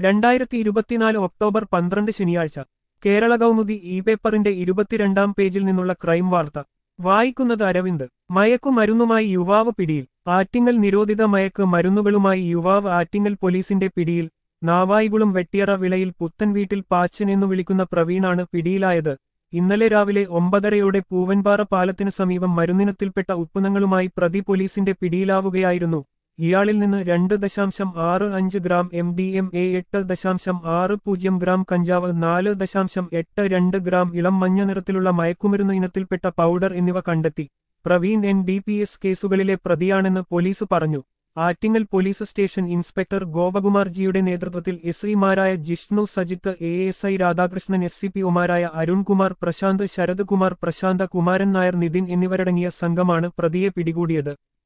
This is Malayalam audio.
രണ്ടായിരത്തി ഇരുപത്തിനാല് ഒക്ടോബർ പന്ത്രണ്ട് ശനിയാഴ്ച കേരള കൗമുദി ഇ പേപ്പറിന്റെ ഇരുപത്തിരണ്ടാം പേജിൽ നിന്നുള്ള ക്രൈം വാർത്ത വായിക്കുന്നത് അരവിന്ദ് മയക്കുമരുന്നുമായി യുവാവ് പിടിയിൽ ആറ്റിങ്ങൽ നിരോധിത മയക്ക് മരുന്നുകളുമായി യുവാവ് ആറ്റിങ്ങൽ പോലീസിന്റെ പിടിയിൽ നാവായികുളം വെട്ടിയറ വിളയിൽ പുത്തൻ വീട്ടിൽ പാച്ചൻ എന്നു വിളിക്കുന്ന പ്രവീണാണ് പിടിയിലായത് ഇന്നലെ രാവിലെ ഒമ്പതരയോടെ പൂവൻപാറ പാലത്തിനു സമീപം മരുന്നിനത്തിൽപ്പെട്ട ഉപ്പുനങ്ങളുമായി പ്രതി പോലീസിന്റെ പിടിയിലാവുകയായിരുന്നു ഇയാളിൽ നിന്ന് രണ്ട് ദശാംശം ആറ് അഞ്ച് gram M D M A എട്ട് ദശാംശം ആറ് പൂജ്യം ഗ്രാം കഞ്ചാവ് നാല് ദശാംശം എട്ട് രണ്ട് ഗ്രാം ഇളം മഞ്ഞ നിറത്തിലുള്ള മയക്കുമരുന്ന് ഇനത്തിൽപ്പെട്ട പൗഡർ എന്നിവ കണ്ടെത്തി Praveen N D P S കേസുകളിലെ പ്രതിയാണെന്ന് പോലീസ് പറഞ്ഞു Attingal police station inspector Gopakumar ജിയുടെ നേതൃത്വത്തിൽ എസ് ഐമാരായ Jishnu Sajith A S I Radhakrishnan S C P ഒമാരായ അരുൺകുമാർ പ്രശാന്ത് ശരത് കുമാർ പ്രശാന്ത കുമാരൻ നായർ നിതിൻ എന്നിവരടങ്ങിയ സംഘമാണ് പ്രതിയെ പിടികൂടിയത്